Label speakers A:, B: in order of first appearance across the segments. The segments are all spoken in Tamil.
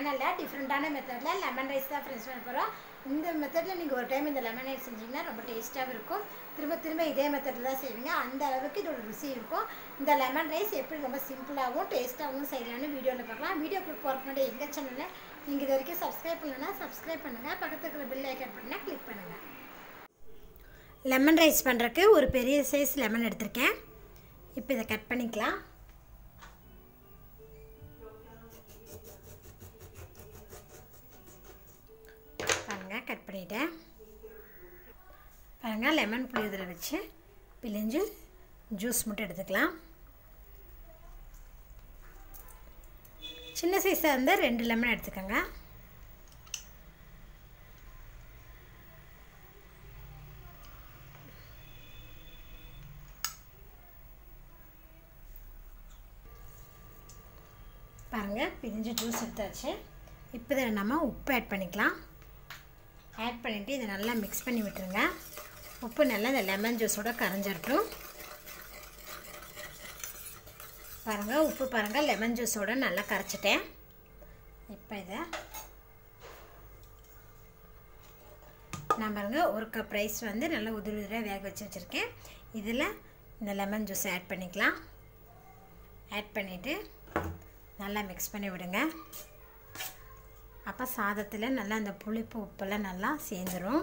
A: சேனலில் டிஃப்ரெண்ட்டான மெத்தடில் லெமன் ரைஸ் தான் ஃப்ரெண்ட்ஸ் பண்ண போகிறோம் இந்த மெத்தடில் நீங்கள் ஒரு டைம் இந்த லெமன் ரைஸ் செஞ்சீங்கன்னா ரொம்ப டேஸ்ட்டாகவும் இருக்கும் திரும்ப திரும்ப இதே மெத்தடில் தான் செய்வீங்க அந்த அளவுக்கு இதோட ருசி இருக்கும் இந்த லெமன் ரைஸ் எப்படி ரொம்ப சிம்பிளாகவும் டேஸ்ட்டாகவும் செய்யலாம்னு வீடியோவில் பார்க்கலாம் வீடியோக்குள்ள போகிறதுக்கு முன்னாடி எங்கள் சேனலில் நீங்கள் இது வரைக்கும் சப்ஸ்கிரைப் பண்ணலன்னா சப்ஸ்கிரைப் பண்ணுங்கள் பக்கத்தில் இருக்கிற பில் ஐக்கன் பட்டனை கிளிக் பண்ணுங்கள் லெமன் ரைஸ் பண்ணுறக்கு ஒரு பெரிய சைஸ் லெமன் எடுத்திருக்கேன் இப்போ இதை கட் பண்ணிக்கலாம் பாருங்கள் கட் பண்ணிட்டேன் பாருங்கள் லெமன் புளி இதில் வச்சு பிழிஞ்சு ஜூஸ் மட்டும் எடுத்துக்கலாம் சின்ன சைஸாக இருந்தால் ரெண்டு லெமன் எடுத்துக்கோங்க பாருங்கள் பிரிஞ்சு ஜூஸ் எடுத்தாச்சு இப்போ இதில் நம்ம உப்பு ஆட் பண்ணிக்கலாம் ஆட் பண்ணிவிட்டு இதை நல்லா மிக்ஸ் பண்ணி விட்டுருங்க உப்பு நல்லா இந்த லெமன் ஜூஸோட கரைஞ்சிரட்டும் பாருங்கள் உப்பு பாருங்கள் லெமன் ஜூஸோட நல்லா கரைச்சிட்டேன் இப்போ இதை நான் பாருங்கள் ஒரு கப் ரைஸ் வந்து நல்லா உதிரி உதிரியாக வேக வச்சு வச்சுருக்கேன் இதில் இந்த லெமன் ஜூஸ் ஆட் பண்ணிக்கலாம் ஆட் பண்ணிவிட்டு நல்லா மிக்ஸ் பண்ணி விடுங்க அப்போ சாதத்தில் நல்லா அந்த புளிப்பு உப்பெல்லாம் நல்லா சேர்ந்துடும்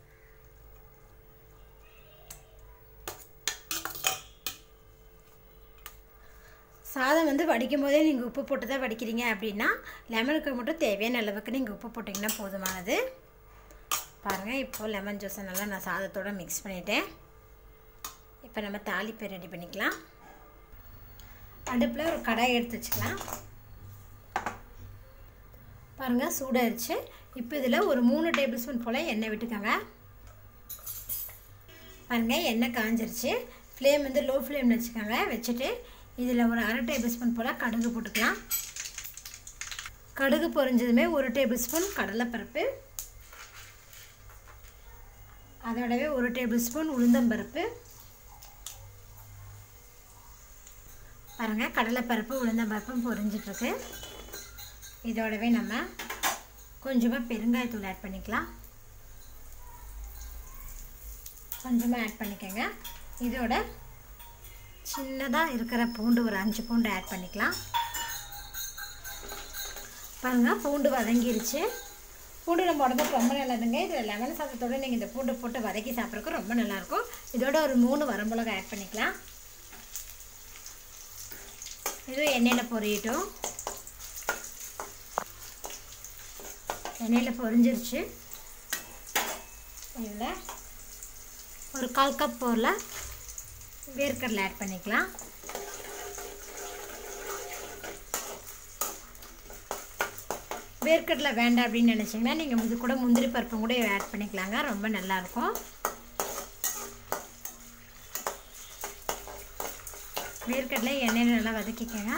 A: சாதம் வந்து வடிக்கும் போதே நீங்கள் உப்பு போட்டு தான் வடிக்கிறீங்க அப்படின்னா லெமனுக்கு மட்டும் தேவையான அளவுக்கு நீங்கள் உப்பு போட்டிங்கன்னா போதுமானது பாருங்கள் இப்போது லெமன் ஜூஸை நல்லா நான் சாதத்தோடு மிக்ஸ் பண்ணிவிட்டேன் இப்போ நம்ம தாளிப்பை ரெடி பண்ணிக்கலாம் அடுப்பில் ஒரு கடாய் எடுத்து வச்சுக்கலாம் பாருங்கள் சூடாயிருச்சு இப்போ இதில் ஒரு மூணு டேபிள் ஸ்பூன் போல் எண்ணெய் விட்டுக்கோங்க பாருங்கள் எண்ணெய் காஞ்சிருச்சு ஃப்ளேம் வந்து லோ ஃப்ளேமில் வச்சுக்கோங்க வச்சுட்டு இதில் ஒரு அரை டேபிள் ஸ்பூன் போல் கடுகு போட்டுக்கலாம் கடுகு பொரிஞ்சதுமே ஒரு டேபிள் ஸ்பூன் கடலைப்பருப்பு அதோடவே ஒரு டேபிள் ஸ்பூன் உளுந்தம்பருப்பு பாருங்கள் கடலைப்பருப்பு உளுந்தம்பருப்பும் பொரிஞ்சிட்ருக்கு இதோடவே நம்ம கொஞ்சமாக பெருங்காயத்தூள் ஆட் பண்ணிக்கலாம் கொஞ்சமாக ஆட் பண்ணிக்கோங்க இதோட சின்னதாக இருக்கிற பூண்டு ஒரு அஞ்சு பூண்டு ஆட் பண்ணிக்கலாம் பாருங்கள் பூண்டு வதங்கிருச்சு பூண்டு நம்ம உடம்புக்கு ரொம்ப நல்லதுங்க இதில் லெமன் சாதத்தோடு நீங்கள் இந்த பூண்டு போட்டு வதக்கி சாப்பிட்றதுக்கு ரொம்ப நல்லாயிருக்கும் இதோட ஒரு மூணு வரமிளகா ஆட் பண்ணிக்கலாம் இதுவும் எண்ணெயில் பொரியட்டும் எண்ணெயில் பொரிஞ்சிருச்சு இதில் ஒரு கால் கப் போல் வேர்க்கடலை ஆட் பண்ணிக்கலாம் வேர்க்கடலை வேண்டாம் அப்படின்னு நினச்சிங்கன்னா நீங்கள் இது கூட முந்திரி பருப்பும் கூட ஆட் பண்ணிக்கலாங்க ரொம்ப நல்லாயிருக்கும் வேர்க்கடலை எண்ணெயில் நல்லா வதக்கிக்கோங்க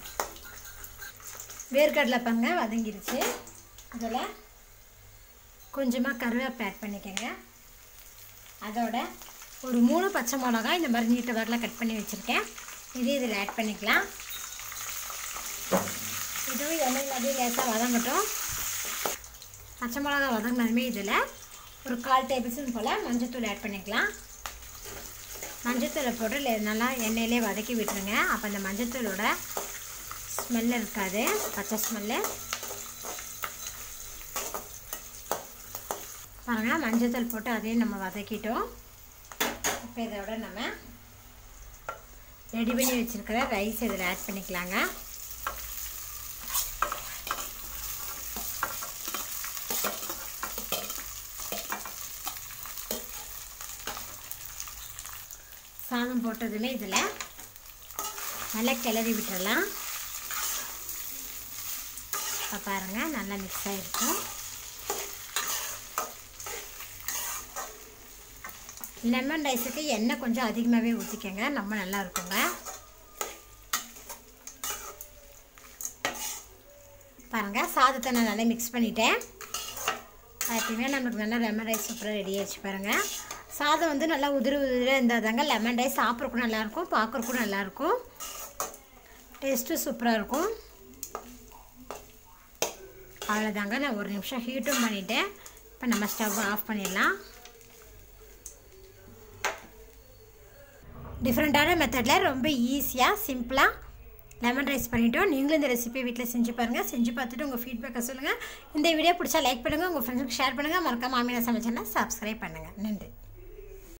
A: வேர்க்கடலை பங்க வதங்கிருச்சு இதில் கொஞ்சமாக கருவேப்பை ஆட் பண்ணிக்கோங்க அதோட ஒரு மூணு பச்சை மிளகா இந்த மாதிரி நீட்ட வரலாம் கட் பண்ணி வச்சுருக்கேன் இது இதில் ஆட் பண்ணிக்கலாம் இதுவும் எண்ணெயில் அப்படியே லேசாக வதங்கட்டும் பச்சை மிளகா வதங்கினதுமே இதில் ஒரு கால் டேபிள் ஸ்பூன் போல் மஞ்சத்தூள் ஆட் பண்ணிக்கலாம் மஞ்சத்தூளை போட்டு லே நல்லா எண்ணெயிலே வதக்கி விட்டுருங்க அப்போ அந்த மஞ்சத்தூளோட ஸ்மெல் இருக்காது பச்சை ஸ்மெல்லு பாருங்கள் மஞ்சத்தூள் போட்டு அதையும் நம்ம வதக்கிட்டோம் இப்போ இதோட நம்ம ரெடி பண்ணி வச்சுருக்கிற ரைஸ் இதில் ஆட் பண்ணிக்கலாங்க சாதம் போட்டதுமே இதில் நல்லா கிளறி விட்டுறலாம் இப்போ பாருங்கள் நல்லா மிக்ஸ் ஆகிருக்கும் லெமன் ரைஸுக்கு எண்ணெய் கொஞ்சம் அதிகமாகவே ஊற்றிக்கங்க ரொம்ப நல்லா இருக்குங்க பாருங்கள் சாதத்தை நான் நல்லா மிக்ஸ் பண்ணிட்டேன் பார்த்தீங்கன்னா நம்மளுக்கு நல்லா லெமன் ரைஸ் சூப்பராக ரெடி ஆயிடுச்சு பாருங்கள் சாதம் வந்து நல்லா உதிரி உதிரியாக இருந்தால் தாங்க லெமன் ரைஸ் சாப்பிட்றக்கும் நல்லாயிருக்கும் பார்க்குறக்கும் நல்லாயிருக்கும் டேஸ்ட்டும் சூப்பராக இருக்கும் அவ்வளோதாங்க நான் ஒரு நிமிஷம் ஹீட்டும் பண்ணிவிட்டேன் இப்போ நம்ம ஸ்டவ் ஆஃப் பண்ணிடலாம் டிஃப்ரெண்ட்டான மெத்தடில் ரொம்ப ஈஸியாக சிம்பிளாக லெமன் ரைஸ் பண்ணிட்டோம் நீங்களும் இந்த ரெசிபி வீட்டில் செஞ்சு பாருங்கள் செஞ்சு பார்த்துட்டு உங்கள் ஃபீட்பேக்கை சொல்லுங்கள் இந்த வீடியோ பிடிச்சா லைக் பண்ணுங்கள் உங்கள் ஃப்ரெண்ட்ஸுக்கு ஷேர் பண்ணுங்கள் மறக்காம மாமியார் சமைச்சேன்னா சப்ஸ்கிரைப் பண்ணுங்கள் நன்றி